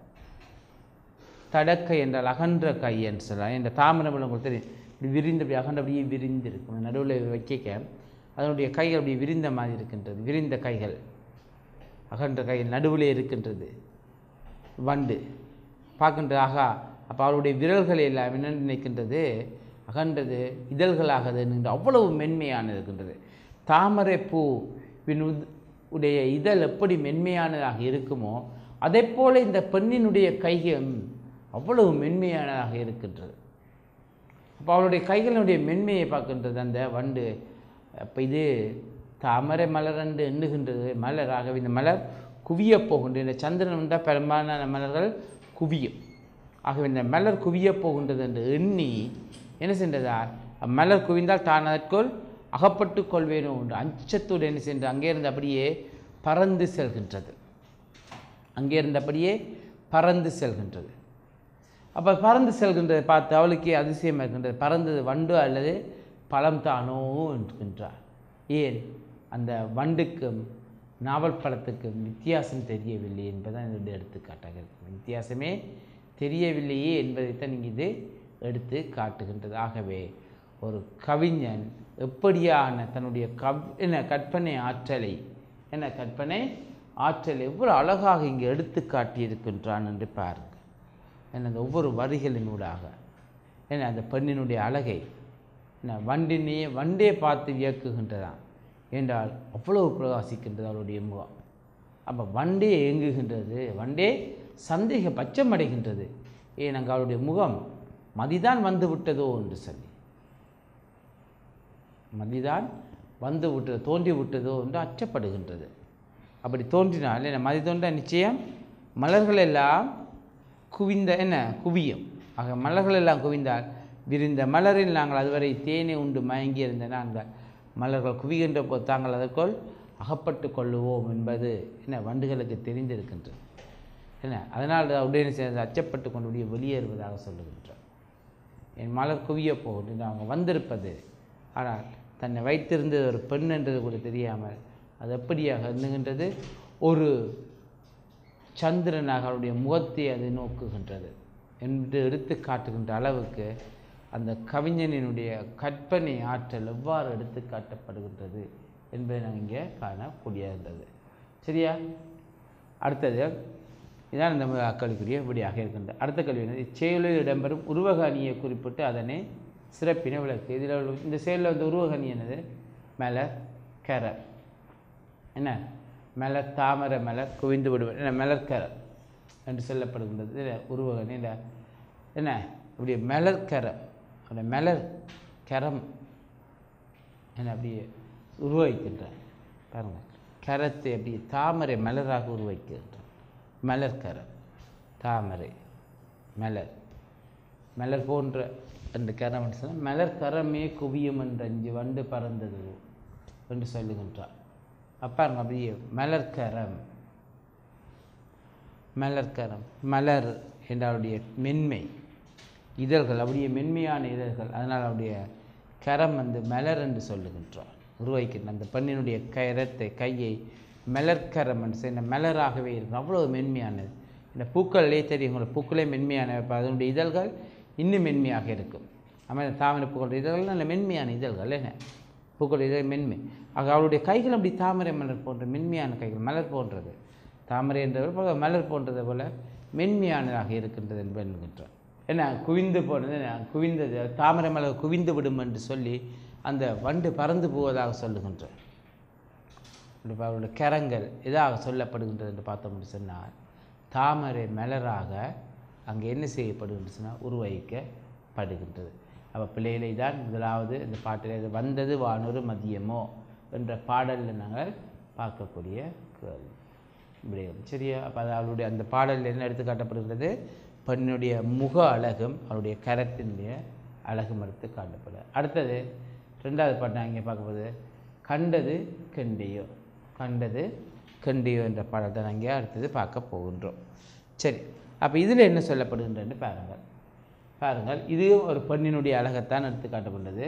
தடக்கை என்றால் அகன்ற கை என்று சொல்லலாம் இந்த தாமிரம் உங்களுக்கு தெரியும் இப்படி விரிந்து அப்படி அகன்ற அப்படியே விரிந்து இருக்கும் நடுவில் வைக்க அதனுடைய கைகள் அப்படி விரிந்த மாதிரி இருக்கின்றது விரிந்த கைகள் அகன்ற கையில் நடுவிலே இருக்கின்றது வண்டு பார்க்கின்ற ஆகா அப்போ அவருடைய விரல்கள் எல்லாம் என்ன நினைக்கின்றது அகன்றது இதழ்களாக நின்று அவ்வளவு மென்மையானது இருக்கின்றது தாமரை பூ உடைய இதழ் எப்படி மென்மையானதாக இருக்குமோ அதே போல இந்த பெண்ணினுடைய கைகள் அவ்வளவு மென்மையானதாக இருக்கின்றது அப்போ அவளுடைய கைகளினுடைய மென்மையை பார்க்கின்றது அந்த வண்டு அப்போ இது தாமரை மலர் என்று எண்ணுகின்றது மலர் ஆகவே இந்த மலர் குவியப் போகின்றது இந்த சந்திரன் வந்தால் பெரும்பாலான மலர்கள் குவியும் ஆகவே இந்த மலர் குவியப் போகின்றது என்று எண்ணி என்ன சென்றதால் மலர் குவிந்தால் தான் அதற்குள் அகப்பட்டு கொள்வேனோ என்று அச்சத்தோடு என்ன சென்று அங்கே இருந்து அப்படியே பறந்து செல்கின்றது அங்கே இருந்தபடியே பறந்து செல்கின்றது அப்போ பறந்து செல்கின்றதை பார்த்து அவளுக்கு அதிசயம் இருக்கின்றது பறந்தது வண்டு அல்லது பழம் தானோ என்கின்றார் ஏன் அந்த வண்டுக்கும் நாவல் பழத்துக்கும் வித்தியாசம் தெரியவில்லை என்பதுதான் இதனுடைய எடுத்துக்காட்டாக இருக்கும் வித்தியாசமே தெரியவில்லையே என்பதைத்தான் இங்கே இது எடுத்து காட்டுகின்றது ஆகவே ஒரு கவிஞன் எப்படியான தன்னுடைய கவ் என்ன கற்பனை ஆற்றலை என்ன கற்பனை ஆற்றல் எவ்வளவு அழகாக இங்கே எடுத்து காட்டியிருக்கின்றான் என்று பாருங்கள் என்ன அந்த ஒவ்வொரு வரிகளினூடாக என்ன அந்த பெண்ணினுடைய அழகை என்ன வண்டினையே வண்டே பார்த்து வியக்குகின்றதாம் என்றால் அவ்வளவு பிரகாசிக்கின்றது அவருடைய முகம் அப்போ வண்டே இயங்குகின்றது வண்டே சந்தேக பச்சமடைகின்றது ஏன் அங்கே அவருடைய முகம் மதிதான் வந்து விட்டதோ என்று சொல்லி மதிதான் வந்து விட்டது தோன்றி விட்டதோ என்று அச்சப்படுகின்றது அப்படி தோன்றினால் என்ன மதி தோன்ற நிச்சயம் மலர்கள் எல்லாம் குவிந்த என்ன குவியும் ஆக மலர்கள் எல்லாம் குவிந்தால் விரிந்த மலரில் நாங்கள் அதுவரை தேனை உண்டு மயங்கி இருந்த நாங்கள் மலர்கள் குவிகின்ற போது தாங்கள் அதற்குள் அகப்பட்டு கொள்ளுவோம் என்பது என்ன வண்டுகளுக்கு தெரிந்திருக்கின்றது என்ன அதனால் உடனே சேர்ந்து அச்சப்பட்டு கொண்டு வெளியேறுவதாக சொல்லுகின்றார் என் மலர் குவிய போகுது அவங்க வந்திருப்பது ஆனால் தன்னை வைத்திருந்தது ஒரு பெண் என்றது கூட தெரியாமல் அது எப்படியாக எண்ணுகின்றது ஒரு சந்திரனாக அவருடைய முகத்தை அது நோக்குகின்றது என்று எடுத்து காட்டுகின்ற அளவுக்கு அந்த கவிஞனினுடைய கற்பனை ஆற்றல் எவ்வாறு எடுத்து காட்டப்படுகின்றது என்பதை நாம் இங்கே காணக்கூடியது சரியா அடுத்தது இதான் இந்த கேள்விக்குரிய விடியாக இருக்கின்றது அடுத்த கேள்வி என்னது இச்செயலில் இடம்பெறும் உருவக அணியை குறிப்பிட்டு அதனை சிறப்பின விளக்கு இதில் உள்ள இந்த செயலில் வந்து உருவக அணி என்னது மலர் கரை என்ன மலர் தாமரை மலர் குவிந்து விடுவது என்ன மலர்கரை என்று சொல்லப்படுகின்றது இதில் உருவக அணி இல்லை என்ன இப்படி மலர்கரை அந்த மலர் கரம் என்ன அப்படியே உருவகிக்கின்றார் பாருங்கள் கரத்தை அப்படியே தாமரை மலராக உருவகிக்கின்றார் மலர்கரம் தாமரை மலர் மலர் போன்ற அந்த கரம் என்று சொன்னால் மலர் கரமே குவியும் என்று அஞ்சு வண்டு பறந்தது என்று சொல்லுகின்றார் அப்பாருங்க அப்படியே மலர்கரம் மலர்கரம் மலர் என்ற அவருடைய மென்மை இதழ்கள் அப்படியே மென்மையான இதழ்கள் அதனால் அவருடைய கரம் வந்து மலர் என்று சொல்லுகின்றார் உருவாக்கின்ற அந்த பெண்ணினுடைய கரத்தை கையை மலர்கரம் என்று சொன்ன மலராகவே இருக்கும் அவ்வளோ மென்மையானது இந்த பூக்கள்லே தெரியும் உங்களுக்கு பூக்களே மென்மையான இப்போ அதனுடைய இதழ்கள் இன்னும் மென்மையாக இருக்கும் ஆமாம் தாமரை பூக்கள் இதழ்கள் நல்ல மென்மையான இதழ்கள் என்ன பூக்கள் இதழ் மென்மை ஆக அவருடைய கைகள் அப்படி தாமரை மலர் போன்ற மென்மையான கைகள் மலர் போன்றது தாமரை என்றவர் மலர் போன்றது போல மென்மையானதாக இருக்கின்றது என்பது என்கின்றார் என்ன குவிந்து போனது குவிந்தது தாமரை மலர் குவிந்து விடும் என்று சொல்லி அந்த வண்டு பறந்து போவதாக சொல்லுகின்றார் இப்போ அவருடைய கரங்கள் எதாக சொல்லப்படுகின்றது என்று பார்த்தோம்னு சொன்னால் தாமரை மலராக அங்கே என்ன செய்யப்படுகின்றது சொன்னால் உருவகிக்கப்படுகின்றது அப்போ பிள்ளைகளை தான் முதலாவது இந்த பாட்டில் இது வந்தது வானொரு மதியமோ என்ற பாடலில் நாங்கள் பார்க்கக்கூடிய கேள்வி விடயம் சரியா அப்போ அது அவளுடைய அந்த பாடலில் என்ன எடுத்து காட்டப்படுகிறது பெண்ணுடைய முக அழகும் அவளுடைய கரத்தினுடைய அழகும் எடுத்து காட்டப்படுது அடுத்தது ரெண்டாவது பாட்டு நான் இங்கே பார்க்கும்போது கண்டது கெண்டியோ கண்டது கெண்டியோ என்ற பாடல் தான் அங்கே அடுத்தது பார்க்க போகின்றோம் சரி அப்போ இதில் என்ன சொல்லப்படுகின்றது பாருங்கள் பாருங்கள் இது ஒரு பெண்ணினுடைய அழகைத்தான் எடுத்து காட்டப்பட்டது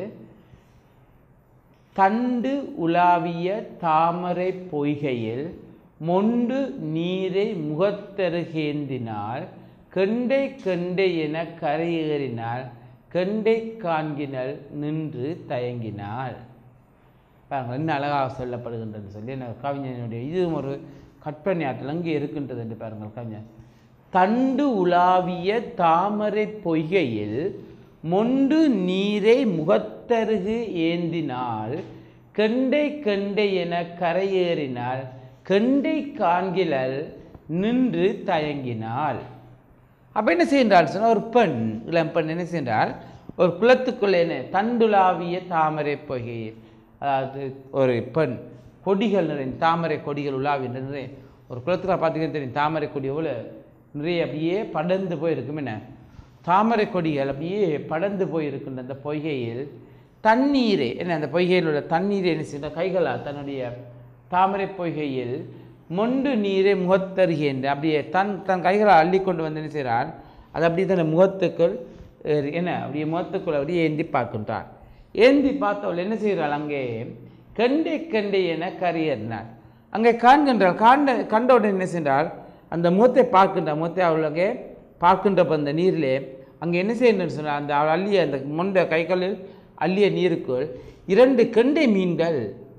தண்டு உலாவிய தாமரை பொய்கையில் மொண்டு நீரை முகத்தருகேந்தினால் கெண்டை கெண்டை என கரையேறினால் கெண்டை காண்கினல் நின்று தயங்கினாள் பாருங்கள் என்ன அழகாக சொல்லப்படுகின்றது சொல்லி என்ன கவிஞனுடைய இதுவும் ஒரு கற்பனை ஆற்றல் அங்கே இருக்கின்றது என்று பாருங்கள் கவிஞர் தண்டு உலாவிய தாமரை பொய்கையில் மொண்டு நீரை முகத்தருகு ஏந்தினால் கெண்டை கெண்டை என கரையேறினால் கெண்டை காண்கிலல் நின்று தயங்கினாள் அப்போ என்ன செய்கின்றாள் சொன்னால் ஒரு பெண் இளம் பெண் என்ன செய்கின்றால் ஒரு குளத்துக்குள்ளே என்ன தண்டுலாவிய தாமரை பொய்கையில் அதாவது ஒரு பெண் கொடிகள் நிறைந்த தாமரை கொடிகள் உலாவின்ற நிறைய ஒரு குளத்துக்குள்ள பார்த்தீங்கன்னா தெரியும் தாமரை கொடி எவ்வளோ நிறைய அப்படியே படர்ந்து போயிருக்கும் என்ன தாமரை கொடிகள் அப்படியே படர்ந்து போயிருக்கின்ற அந்த பொய்கையில் தண்ணீரை என்ன அந்த பொய்கையில் உள்ள தண்ணீரை என்ன செய்கிற கைகளால் தன்னுடைய தாமரை பொய்கையில் மொண்டு நீரை முகத்தருகின்ற அப்படியே தன் தன் கைகளால் அள்ளி கொண்டு வந்து என்ன செய்கிறான் அது அப்படியே தன் முகத்துக்குள் ஏறி- என்ன அப்படியே முகத்துக்குள் அப்படியே ஏந்தி பார்க்கின்றான் ஏந்தி பார்த்தவள் என்ன செய்கிறாள் அங்கே கண்டே கண்டே என கரையேறினாள் அங்கே காண்கின்றாள் காண்ட கண்ட உடனே என்ன செய்கிறாள் அந்த முகத்தை பார்க்கின்ற முகத்தை அவள் அங்கே பார்க்கின்றப்ப அந்த நீரிலே அங்கே என்ன செய்யணும்னு சொன்னால் அந்த அவள் அள்ளிய அந்த மொண்ட கைகளில் அள்ளிய நீருக்குள் இரண்டு கெண்டை மீன்கள்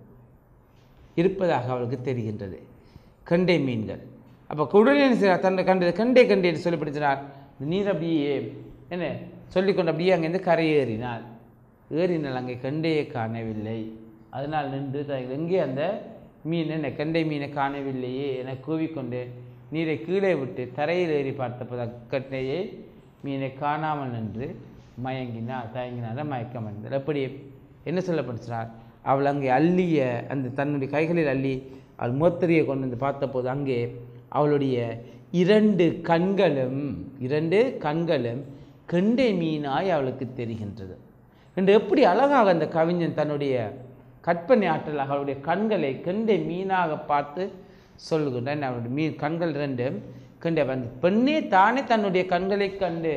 இருப்பதாக அவளுக்கு தெரிகின்றது கண்டை மீன்கள் அப்போ குடல் என்ன செய்கிறார் தன்னை கண்டது கண்டே கண்டே என்று சொல்லிப்படுத்தினார் இந்த நீர் அப்படியே என்ன சொல்லிக்கொண்டு அப்படியே அங்கேருந்து கரையேறினாள் ஏறினால் அங்கே கண்டையை காணவில்லை அதனால் நின்று த- எங்கே அந்த மீன் என்ன கண்டை மீனை காணவில்லையே என கூவிக்கொண்டு நீரை கீழே விட்டு தரையில் ஏறி பார்த்தபோது அக்கட்டையை மீனை காணாமல் நின்று மயங்கினார் தயங்கினால மயக்கம் அடைந்தார் எப்படி என்ன சொல்லப்படுத்தினார் அவள் அங்கே அள்ளிய அந்த தன்னுடைய கைகளில் அள்ளி அவள் முகத்தறியை கொண்டு வந்து பார்த்தபோது அங்கே அவளுடைய இரண்டு கண்களும் இரண்டு கண்களும் கெண்டை மீனாய் அவளுக்கு தெரிகின்றது என்று எப்படி அழகாக அந்த கவிஞன் தன்னுடைய கற்பனை ஆற்றலாக அவளுடைய கண்களை கெண்டை மீனாக பார்த்து சொல்லுகின்றான் அவளுடைய மீன் கண்கள் ரெண்டும் கண்டு அந்த பெண்ணே தானே தன்னுடைய கண்களை கண்டு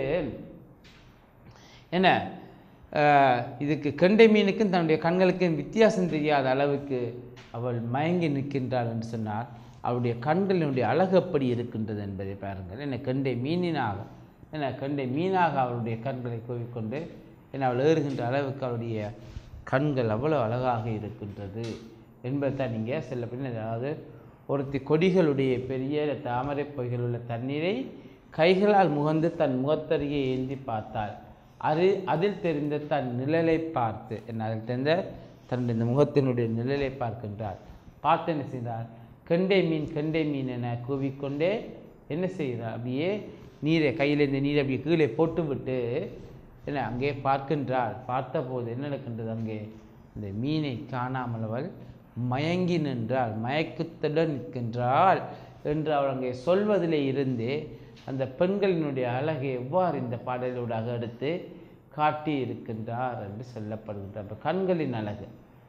என்ன ஆஹ், இதுக்கு கெண்டை மீனுக்கும் தன்னுடைய கண்களுக்கும் வித்தியாசம் தெரியாத அளவுக்கு அவள் மயங்கி நிற்கின்றாள் என்று சொன்னால் அவளுடைய கண்களினுடைய அழகு எப்படி இருக்கின்றது என்பதை பாருங்கள் என்ன கெண்டை மீனினாக என்ன கெண்டை மீனாக அவளுடைய கண்களை கூவிக்கொண்டு என்ன அவள் ஏறுகின்ற அளவுக்கு அவளுடைய கண்கள் அவ்வளோ அழகாக இருக்கின்றது என்பதை தான் நீங்கள் செல்ல அதாவது ஒருத்தி கொடிகளுடைய பெரிய தாமரை பொய்கள் உள்ள தண்ணீரை கைகளால் முகந்து தன் முகத்தருகே ஏந்தி பார்த்தாள் அது அதில் தெரிந்த தன் நிழலை பார்த்து என்ன அதில் தெரிந்த தன்னுடைய இந்த முகத்தினுடைய நிழலை பார்க்கின்றார் பார்த்து என்ன செய்தார் கெண்டை மீன் கெண்டை மீன் என கூவிக்கொண்டே என்ன செய்கிறார் அப்படியே நீரை கையில் இந்த நீரை அப்படியே கீழே போட்டுவிட்டு என்ன அங்கே பார்க்கின்றாள் பார்த்தபோது என்ன நடக்கின்றது அங்கே இந்த மீனை காணாமல் அவள் மயங்கி நின்றாள் மயக்கத்துடன் நிற்கின்றாள் என்று அவள் அங்கே சொல்வதிலே இருந்தே அந்த பெண்களினுடைய அழகை எவ்வாறு இந்த பாடலூடாக எடுத்து காட்டி இருக்கின்றார் என்று சொல்லப்படுகின்றார் அப்ப கண்களின் அழகு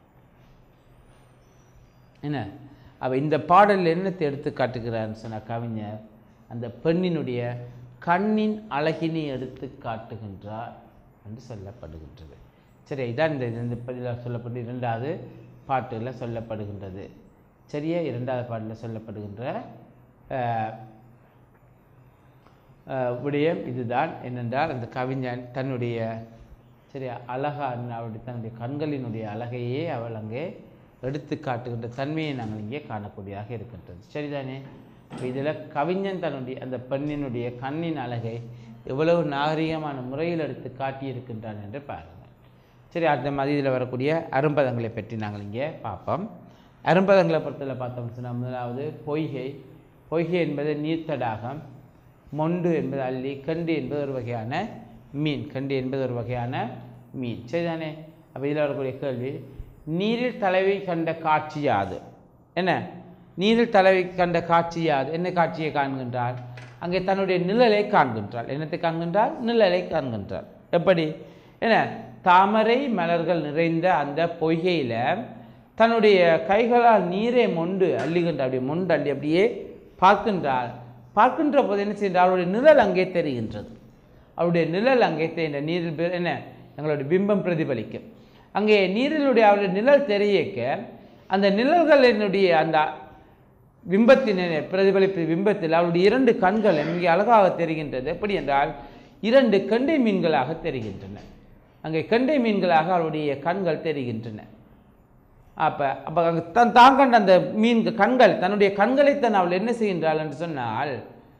என்ன அவ இந்த பாடலில் என்னத்தை எடுத்து காட்டுகிறார்னு சொன்ன கவிஞர் அந்த பெண்ணினுடைய கண்ணின் அழகினை எடுத்து காட்டுகின்றார் என்று சொல்லப்படுகின்றது சரி இதான் இந்த இந்த பதிலாக சொல்லப்பட்டு இரண்டாவது பாட்டில் சொல்லப்படுகின்றது சரியா இரண்டாவது பாட்டில் சொல்லப்படுகின்ற அஹ், அஹ், விடயம் இதுதான் என்னென்றால் அந்த கவிஞன் தன்னுடைய சரியா அழகா அவருடைய தன்னுடைய கண்களினுடைய அழகையே அவள் அங்கே எடுத்து காட்டுகின்ற தன்மையை நாங்கள் இங்கே காணக்கூடியதாக இருக்கின்றது சரிதானே இப்போ இதில் கவிஞன் தன்னுடைய அந்த பெண்ணினுடைய கண்ணின் அழகை எவ்வளவு நாகரிகமான முறையில் எடுத்து காட்டியிருக்கின்றான் என்று பாருங்கள் சரி அடுத்த மாதிரி இதில் வரக்கூடிய அரும்பதங்களை பற்றி நாங்கள் இங்கே பார்ப்போம் அரும்பதங்களை பொறுத்தவரை பார்த்தோம்னு சொன்னால் முதலாவது பொய்கை பொய்கை என்பது நீர்த்தடாகம் மொண்டு என்பது அள்ளி கண்டு என்பது ஒரு வகையான மீன் கண்டு என்பது ஒரு வகையான மீன் சரிதானே அப்போ இதில் வரக்கூடிய கேள்வி நீரில் தலைவி கண்ட காட்சி யாது என்ன நீரில் தலைவி கண்ட காட்சி யாது என்ன காட்சியை காண்கின்றாள் அங்கே தன்னுடைய நிழலை காண்கின்றாள் என்னத்தை காண்கின்றாள் நிழலை காண்கின்றாள் எப்படி என்ன தாமரை மலர்கள் நிறைந்த அந்த பொய்கையில் தன்னுடைய கைகளால் நீரை மொண்டு அள்ளுகின்ற அப்படியே மொண்டு அள்ளி அப்படியே பார்க்கின்றாள் பார்க்கின்ற போது என்ன செய்கின்றாள் அவருடைய நிழல் அங்கே தெரிகின்றது அவருடைய நிழல் அங்கே தெரிந்த நீரில் பெ- என்ன எங்களுடைய பிம்பம் பிரதிபலிக்கும் அங்கே நீரிலுடைய அவருடைய நிழல் தெரியக்க அந்த நிழல்களினுடைய அந்த பிம்பத்தின் பிரதிபலிப்பு பிம்பத்தில் அவருடைய இரண்டு கண்கள் மிக அழகாக தெரிகின்றது எப்படி என்றால் இரண்டு கெண்டை மீன்களாக தெரிகின்றன அங்கே கெண்டை மீன்களாக அவருடைய கண்கள் தெரிகின்றன அப்போ அப்போ அங்கே தன் தான் கண்ட அந்த மீன் கண்கள் தன்னுடைய கண்களைத்தான் அவள் என்ன செய்கின்றாள் என்று சொன்னால்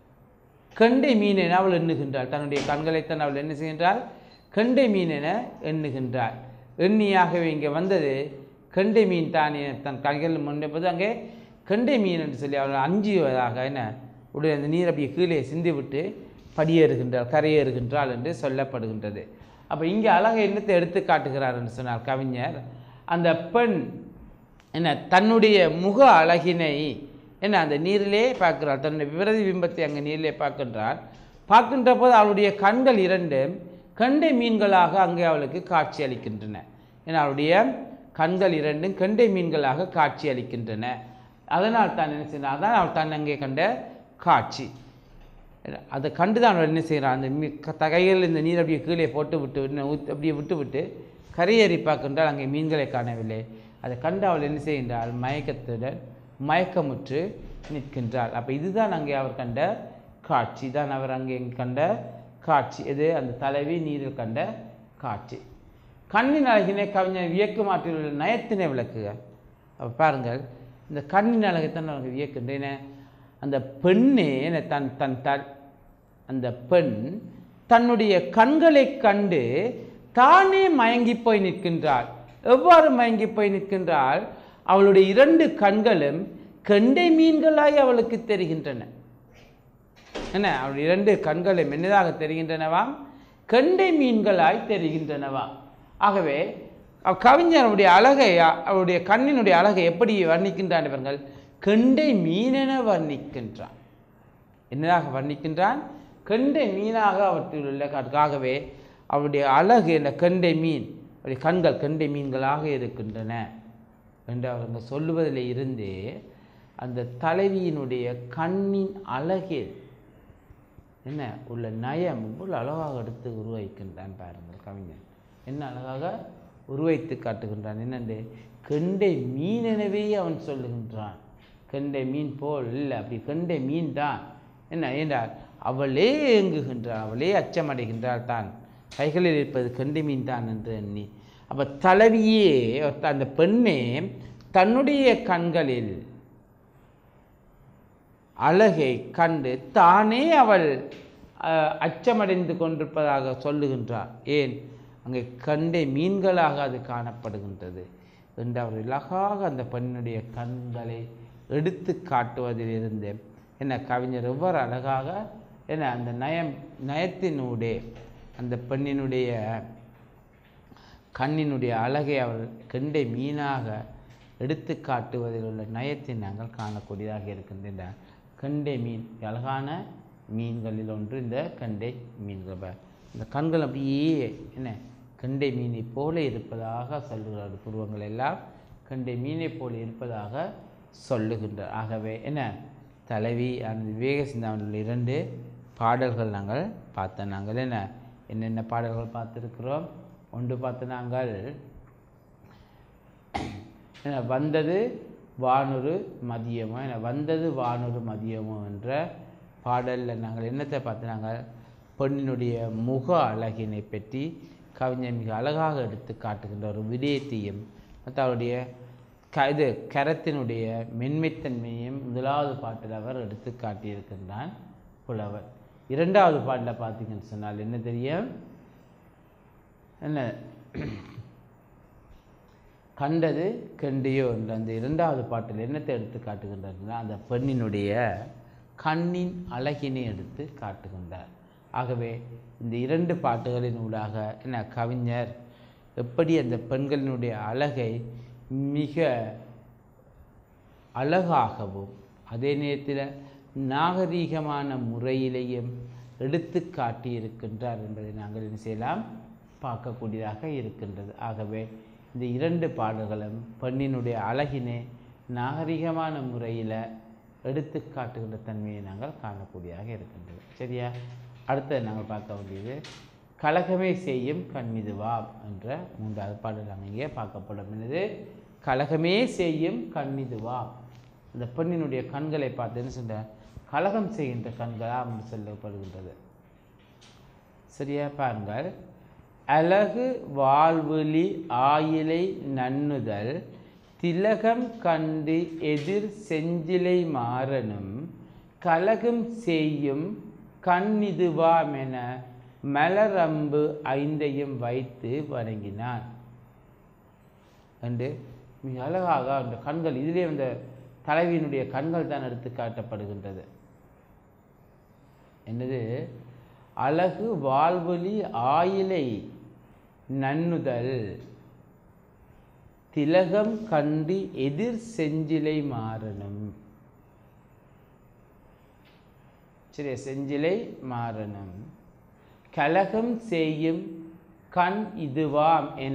கெண்டை மீன் என அவள் எண்ணுகின்றாள் தன்னுடைய கண்களைத்தான் அவள் என்ன செய்கின்றாள் கெண்டை மீன் என எண்ணுகின்றாள் எண்ணியாகவே இங்கே வந்தது கெண்டை மீன் தான் என தன் கண்கள் முன்பது அங்கே கெண்டை மீன் என்று சொல்லி அவள் அஞ்சுவதாக என்ன உடைய அந்த நீர் அப்படியே கீழே சிந்தி விட்டு படியேறுகின்றாள் கரையேறுகின்றாள் என்று சொல்லப்படுகின்றது அப்போ இங்கே அழகை என்னத்தை எடுத்து காட்டுகிறார் என்று சொன்னார் கவிஞர் அந்த பெண் என்ன தன்னுடைய முக அழகினை என்ன அந்த நீரிலே பார்க்கிறாள் தன்னுடைய விரதி பிம்பத்தை அங்கே நீரிலே பார்க்கின்றாள் பார்க்கின்ற போது அவளுடைய கண்கள் இரண்டும் கண்டை மீன்களாக அங்கே அவளுக்கு காட்சி அளிக்கின்றன ஏன்னா அவளுடைய கண்கள் இரண்டும் கண்டை மீன்களாக காட்சி அளிக்கின்றன அதனால் தான் என்ன செய்யணும் அதான் அவள் தான் அங்கே கண்ட காட்சி அதை கண்டு தான் அவள் என்ன செய்கிறான் அந்த மீ க- தகையில் இந்த நீர் அப்படியே கீழே போட்டு விட்டு இன்னும் ஊத் அப்படியே விட்டு விட்டு கரையேறி பார்க்கின்றால் அங்கே மீன்களை காணவில்லை அதை கண்டு அவள் என்ன செய்கின்றாள் மயக்கத்துடன் மயக்கமுற்று நிற்கின்றாள் அப்போ இதுதான் அங்கே அவர் கண்ட காட்சி தான் அவர் அங்கே கண்ட காட்சி இது அந்த தலைவி நீரில் கண்ட காட்சி கண்ணின் அழகினை கவிஞர் வியக்குமாற்றில் உள்ள நயத்தினை விளக்குக அப்போ பாருங்கள் இந்த கண்ணின் அழகைத்தான் அவர்கள் வியக்கின்றேன் அந்த பெண்ணே என்ன தன் தன் தன் அந்த பெண் தன்னுடைய கண்களை கண்டு தானே மயங்கி போய் நிற்கின்றாள் எவ்வாறு மயங்கி போய் நிற்கின்றாள் அவளுடைய இரண்டு கண்களும் கெண்டை மீன்களாய் அவளுக்கு தெரிகின்றன என்ன அவருடைய இரண்டு கண்களும் என்னதாக தெரிகின்றனவாம் கெண்டை மீன்களாய் தெரிகின்றனவாம் ஆகவே அவ் கவிஞருடைய அழகை அ- அவருடைய கண்ணினுடைய அழகை எப்படி வர்ணிக்கின்றான் இவர்கள் கெண்டை மீனென வர்ணிக்கின்றான் என்னதாக வர்ணிக்கின்றான் கெண்டை மீனாக அவற்றில் உள்ள கா- ஆகவே அவருடைய அழகு என்ற கெண்டை மீன் அவருடைய கண்கள் கெண்டை மீன்களாக இருக்கின்றன என்று அவங்க சொல்லுவதில் இருந்தே அந்த தலைவியினுடைய கண்ணின் அழகில் என்ன உள்ள நயம் இவ்வளவு அழகாக எடுத்து உருவாக்கின்றான் பாருங்கள் கவிஞன் என்ன அழகாக உருவைத்து காட்டுகின்றான் என்னென்று கெண்டை மீன் எனவே அவன் சொல்லுகின்றான் கெண்டை மீன் போல் இல்லை அப்படி கெண்டை மீன் தான் என்ன என்றால் அவளே ஏங்குகின்றாள் அவளே அச்சமடைகின்றாள் தான் கைகளில் இருப்பது கெண்டை மீன் தான் என்று எண்ணி அப்போ தலைவியே அந்த பெண்ணே தன்னுடைய கண்களில் அழகை கண்டு தானே அவள் அஹ், அச்சமடைந்து கொண்டிருப்பதாக சொல்லுகின்றார் ஏன் அங்கே கண்டே மீன்களாக அது காணப்படுகின்றது என்று அவர் அழகாக அந்த பெண்ணுடைய கண்களை எடுத்து காட்டுவதிலிருந்து என்ன கவிஞர் எவ்வாறு அழகாக என்ன அந்த நயம் நயத்தினூடே அந்த பெண்ணினுடைய கண்ணினுடைய அழகை அவள் கெண்டை மீனாக எடுத்து காட்டுவதில் உள்ள நயத்தை நாங்கள் காணக்கூடியதாக இருக்கின்ற கெண்டை மீன் அழகான மீன்களில் ஒன்று இந்த கண்டை மீன்கள் ப- இந்த கண்கள் அப்படியே என்ன கெண்டை மீனை போல இருப்பதாக சொல்லுகிறார் புருவங்கள் எல்லாம் கெண்டை மீனை போல இருப்பதாக சொல்லுகின்றார் ஆகவே என்ன தலைவி அந்த விவேக சிந்தாமணியில் இரண்டு பாடல்கள் நாங்கள் பார்த்தோம் நாங்கள் என்ன என்னென்ன பாடல்கள் பார்த்துருக்கிறோம் ஒன்று பார்த்து நாங்கள் என்ன வந்தது வானொரு மதியமோ என்ன வந்தது வானொரு மதியமோ என்ற பாடலில் நாங்கள் என்னத்தை பார்த்து நாங்கள் பெண்ணினுடைய முக அழகினை பற்றி கவிஞர் மிக அழகாக எடுத்து காட்டுகின்ற ஒரு விடயத்தையும் மற்ற அவருடைய க இது கரத்தினுடைய மென்மைத்தன்மையும் முதலாவது பாட்டில் அவர் எடுத்து காட்டியிருக்கின்றான் புலவர் இரண்டாவது பாட்டில் பார்த்தீங்கன்னு சொன்னால் என்ன தெரியும் என்ன கண்டது கண்டியோ என்ற அந்த இரண்டாவது பாட்டில் என்னத்தை எடுத்து காட்டுகின்றார்னா அந்த பெண்ணினுடைய கண்ணின் அழகினை எடுத்து காட்டுகின்றார் ஆகவே இந்த இரண்டு பாட்டுகளின் ஊடாக என்ன கவிஞர் எப்படி அந்த பெண்களினுடைய அழகை மிக அழகாகவும் அதே நேரத்தில் நாகரீகமான முறையிலேயும் எடுத்து காட்டியிருக்கின்றார் என்பதை நாங்கள் என்ன செய்யலாம் பார்க்கக்கூடியதாக இருக்கின்றது ஆகவே இந்த இரண்டு பாடல்களும் பெண்ணினுடைய அழகினை நாகரிகமான முறையில் எடுத்து காட்டுகின்ற தன்மையை நாங்கள் காணக்கூடியதாக இருக்கின்றது சரியா அடுத்தது நாங்கள் பார்க்க வேண்டியது கலகமே செய்யும் கண்மிதுவா என்ற மூன்றாவது பாடல் நாங்கள் இங்கே பார்க்கப்படும் என்னது கலகமே செய்யும் கண்மிதுவா இந்த பெண்ணினுடைய கண்களை பார்த்து என்ன சொல்ற கலகம் செய்கின்ற கண்களா என்று சொல்லப்படுகின்றது சரியா பாருங்கள் அழகு வாழ்வெளி ஆயிலை நன்னுதல் திலகம் கண்டு எதிர் செஞ்சிலை மாறனும் கலகம் செய்யும் கண்ணிதுவாமென மலரம்பு ஐந்தையும் வைத்து வணங்கினான் என்று மிக அழகாக அந்த கண்கள் இதிலே அந்த தலைவியினுடைய கண்கள் தான் எடுத்து காட்டப்படுகின்றது என்னது அழகு வாழ்வொலி ஆயிலை நன்னுதல் திலகம் கண்டு எதிர் செஞ்சிலை மாறணும் சரி செஞ்சிலை மாறணும் கலகம் செய்யும் கண் இதுவாம் என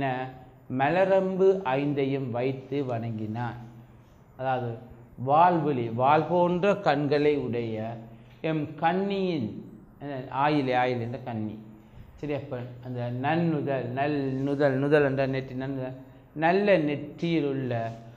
மலரம்பு ஐந்தையும் வைத்து வணங்கினான் அதாவது வால்வெளி வால் போன்ற கண்களை உடைய எம் கண்ணியின் அஹ், ஆயிலை ஆயில் என்ற கண்ணி சரி அப்போ அந்த நன்னுதல் நல் நுதல் நுதல் என்ற நெற்றி நன் நல்ல நெற்றியில் உள்ள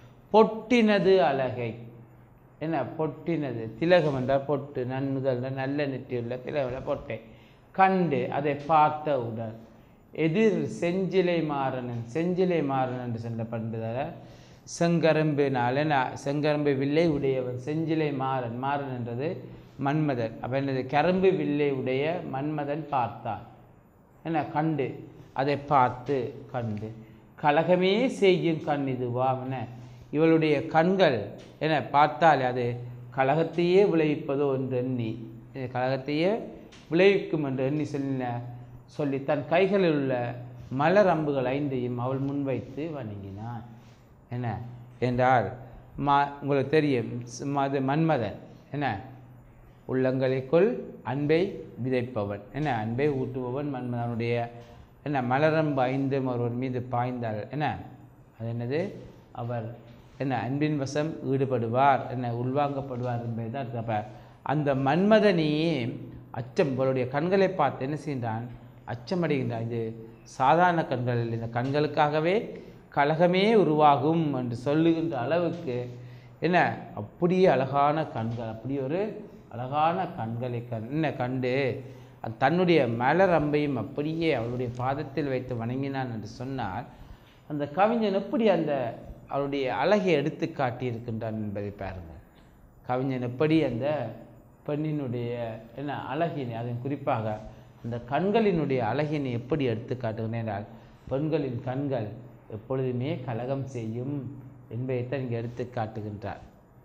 பொட்டினது அழகை என்ன பொட்டினது திலகம் என்றால் பொட்டு நன்னுதல் என்றால் நல்ல நெற்றியுள்ள திலகம் பொட்டை கண்டு அதை பார்த்தவுடன் எதிர் செஞ்சிலை மாறனன் செஞ்சிலை மாறன் என்று சொல்லப்படுறதால செங்கரும்பினால நான் செங்கரும்பு வில்லை உடையவன் செஞ்சிலை மாறன் மாறன் என்றது மன்மதன் அப்போ என்னது கரும்பு வில்லை உடைய மன்மதன் பார்த்தான் என்ன கண்டு அதை பார்த்து கண்டு கலகமே செய்யும் கண் இதுவாம் என்ன இவளுடைய கண்கள் என பார்த்தால் அது கலகத்தையே விளைவிப்பதோ என்று எண்ணி இது கலகத்தையே விளைவிக்கும் என்று எண்ணி சொல்லின சொல்லி தன் கைகளில் உள்ள மலர் அம்புகள் ஐந்தையும் அவள் முன்வைத்து வணங்கினான் என்ன என்றால் மா உங்களுக்கு தெரியும் ஸ்- அது மன்மதன் என்ன உள்ளங்களுக்குள் அன்பை விதைப்பவன் என்ன அன்பை ஊட்டுபவன் மன்மதனுடைய என்ன மலரம்பு ஐந்தும் ஒருவர் மீது பாய்ந்தாள் என்ன அது என்னது அவர் என்ன அன்பின் வசம் ஈடுபடுவார் என்ன உள்வாங்கப்படுவார் என்பது தான் இருக்கு. அப்ப அந்த மன்மதனையே அச்சம் இவருடைய கண்களை பார்த்து என்ன செய்கின்றான் அச்சமடைகின்றான் இது சாதாரண கண்கள் இல்லை. இந்த கண்களுக்காகவே கலகமே உருவாகும் என்று சொல்லுகின்ற அளவுக்கு என்ன அப்படியே அழகான கண்கள் அப்படி ஒரு அழகான கண்களை கண் என்ன கண்டு அந்த தன்னுடைய மலர் அம்பையும் அப்படியே அவளுடைய பாதத்தில் வைத்து வணங்கினான் என்று சொன்னால் அந்த கவிஞன் எப்படி அந்த அவருடைய அழகை எடுத்து காட்டியிருக்கின்றான் என்பதை பாருங்கள் கவிஞன் எப்படி அந்த பெண்ணினுடைய என்ன அழகினை அதன் குறிப்பாக அந்த கண்களினுடைய அழகினை எப்படி எடுத்து காட்டுகிறேன் என்றால் பெண்களின் கண்கள் எப்பொழுதுமே கலகம் செய்யும் என்பதைத்தான் இங்கே எடுத்து காட்டுகின்றார்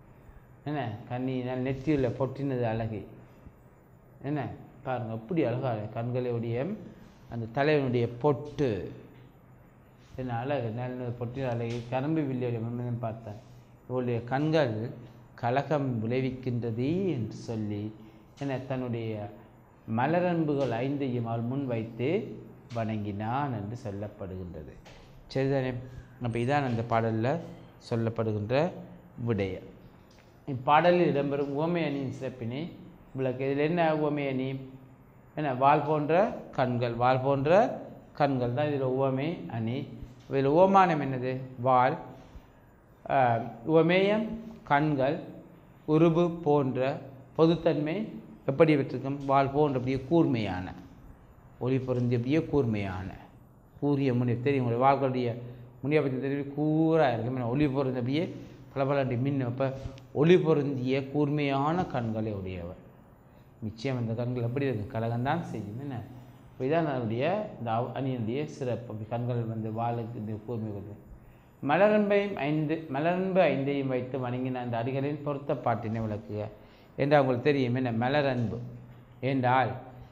என்ன கண்ணியினால் நெற்றியுள்ள பொட்டினது அழகு என்ன பாருங்க அப்படி அழகாக கண்களுடைய அந்த தலைவனுடைய பொட்டு என்ன அழகு நல்ல பொட்டின அழகு கரும்பு வில்லியுடைய மன்மதன் பார்த்தேன் இவளுடைய கண்கள் கலகம் விளைவிக்கின்றது என்று சொல்லி என தன்னுடைய மலரன்புகள் ஐந்தையும் அவள் முன் வைத்து வணங்கினான் என்று சொல்லப்படுகின்றது சரிதானே அப்போ இதான் அந்த பாடலில் சொல்லப்படுகின்ற விடயம் இப்பாடலில் இடம்பெறும் உவமை அணியின் சிறப்பினை விளக்கு இதில் என்ன உவமை அணி என்ன வால் போன்ற கண்கள் வால் போன்ற கண்கள் தான் இதில் உவமை அணி இதில் உவமானம் என்னது வால் ஆஹ், உவமேயம் கண்கள் உருபு போன்ற பொதுத்தன்மை எப்படி விட்டிருக்கும் வால் போன்ற அப்படியே கூர்மையான ஒளி பொருந்திய அப்படியே கூர்மையான கூரிய முனி தெரியும் உங்களுக்கு வாள்களுடைய முனியை பற்றி தெரியும் கூராக இருக்கும் ஏன்னா ஒளி பொருந்த அப்படியே பளபளடி மின்னும் அப்போ ஒளி பொருந்திய கூர்மையான கண்களை உடையவர் நிச்சயம் இந்த கண்கள் எப்படி இருக்கு கலகம்தான் செய்யும் என்ன இப்போ இதான் அதனுடைய இந்த அவ- அணியினுடைய சிறப்பு அப்படி கண்கள் வந்து வாளுக்கு இந்த கூர்மை கொண்டு மலரன்பையும் ஐந்து மலரன்பு ஐந்தையும் வைத்து வணங்கின அந்த அடிகளின் பொருத்த பாட்டினை விளக்குக என்று உங்களுக்கு தெரியும் என்ன மலரன்பு என்றால்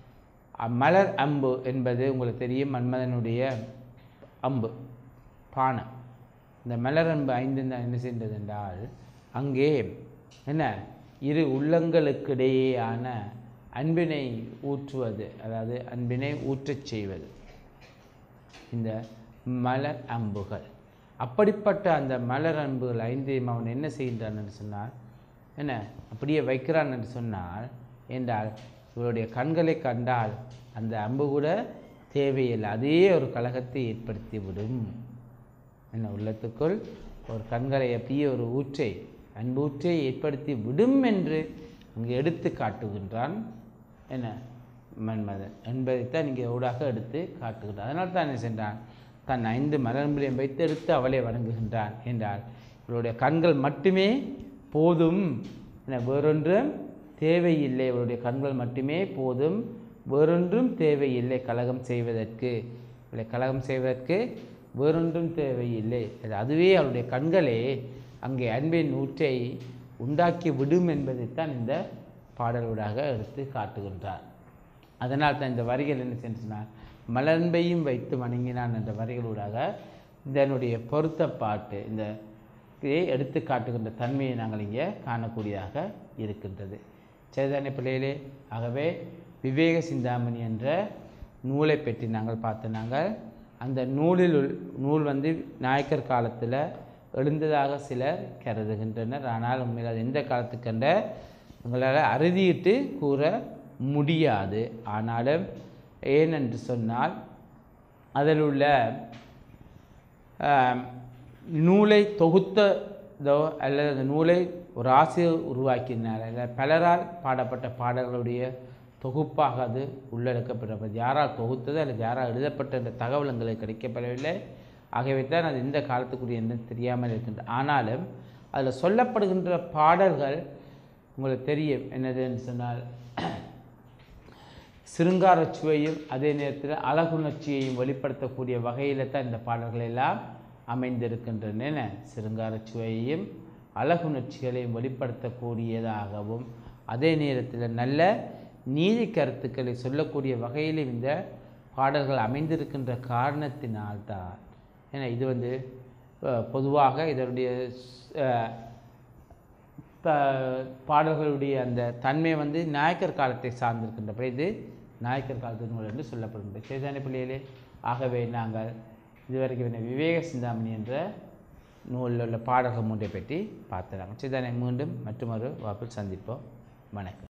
மலர் அம்பு என்பது உங்களுக்கு தெரியும் மன்மதனுடைய அம்பு பானை இந்த மலரன்பு ஐந்து தான் என்ன செய்கின்றது என்றால் அங்கே என்ன இரு உள்ளங்களுக்கிடையேயான அன்பினை ஊற்றுவது அதாவது அன்பினை ஊற்றச் செய்வது இந்த மலர் அம்புகள் அப்படிப்பட்ட அந்த மலர் அம்புகள் ஐந்தையும் அவன் என்ன செய்கின்றான் என்று சொன்னால் என்ன அப்படியே வைக்கிறான் என்று சொன்னால் என்றால் இவருடைய கண்களை கண்டால் அந்த அம்பு கூட தேவையில்லை அதே ஒரு கலகத்தை ஏற்படுத்தி விடும் என்ன உள்ளத்துக்குள் ஒரு கண்களை அப்படியே ஒரு ஊற்றை அன்பூற்றை ஏற்படுத்தி விடும் என்று அங்கே எடுத்து காட்டுகின்றான் என்ன மன்மதன் என்பதைத்தான் இங்கே ஊடாக எடுத்து காட்டுகின்றான் அதனால் தான் என்ன சென்றான் தன் ஐந்து மலர்ம்புலையும் வைத்து எடுத்து அவளை வணங்குகின்றான் என்றால் இவருடைய கண்கள் மட்டுமே போதும் என வேறொன்றும் தேவையில்லை இவருடைய கண்கள் மட்டுமே போதும் வேறொன்றும் தேவையில்லை கலகம் செய்வதற்கு இவளை கலகம் செய்வதற்கு வேறொன்றும் தேவையில்லை அது அதுவே அவருடைய கண்களே அங்கே அன்பின் ஊற்றை உண்டாக்கி விடும் என்பதைத்தான் இந்த பாடலூடாக எடுத்து காட்டுகின்றார் அதனால் தான் இந்த வரிகள் என்ன சென்றால் மலர்ன்பையும் வைத்து வணங்கினான் என்ற வரிகளூடாக இதனுடைய பொருத்த பாட்டு இந்த இதை எடுத்து காட்டுகின்ற தன்மையை நாங்கள் இங்கே காணக்கூடியதாக இருக்கின்றது சேதானி பிள்ளைகளே ஆகவே விவேக சிந்தாமணி என்ற நூலை பற்றி நாங்கள் பார்த்த நாங்கள் அந்த நூலில் உள்- நூல் வந்து நாயக்கர் காலத்தில் எழுந்ததாக சிலர் கருதுகின்றனர் ஆனால் உண்மையில் அது எந்த காலத்துக்கென்ற உங்களால் அறுதியிட்டு கூற முடியாது ஆனாலும் ஏனென்று சொன்னால் அதில் உள்ள ஆம், நூலை தொகுத்ததோ அல்லது அந்த நூலை ஒரு ஆசிரியர் உருவாக்கினார் அல்ல பலரால் பாடப்பட்ட பாடல்களுடைய தொகுப்பாக அது உள்ளடக்கப்பட்டது யாரால் தொகுத்தது அல்லது யாரால் எழுதப்பட்ட என்ற தகவல் எங்களுக்கு கிடைக்கப்படவில்லை ஆகவே தான் அது இந்த காலத்துக்குரிய என்று தெரியாமல் இருக்கின்றது ஆனாலும் அதில் சொல்லப்படுகின்ற பாடல்கள் உங்களுக்கு தெரியும் என்னதுன்னு சொன்னால் சிருங்காரச் சுவையும் அதே நேரத்தில் அழகுணர்ச்சியையும் வெளிப்படுத்தக்கூடிய வகையில் தான் இந்த பாடல்கள் எல்லாம் அமைந்திருக்கின்றன என்ன? சிருங்காரச் சுவையையும் அழகுணர்ச்சிகளையும் வெளிப்படுத்தக்கூடியதாகவும் அதே நேரத்தில் நல்ல நீதி கருத்துக்களை சொல்லக்கூடிய வகையிலும் இந்த பாடல்கள் அமைந்திருக்கின்ற காரணத்தினால்தான் ஏன்னா இது வந்து அஹ், பொதுவாக இதனுடைய ஸ்- அஹ், ப- பாடல்களுடைய அந்த தன்மை வந்து நாயக்கர் காலத்தை சார்ந்திருக்கின்றபடி இது நாயக்கர் காலத்து நூல் என்று சொல்லப்படுகின்றது சேதானி பிள்ளைகளே ஆகவே நாங்கள் இதுவரைக்கும் இந்த விவேக சிந்தாமணி என்ற நூலில் உள்ள பாடல்கள் மூன்றை பற்றி பார்த்துறாங்க சேதானி மீண்டும் மற்றொரு வாப்பில் சந்திப்போம் வணக்கம்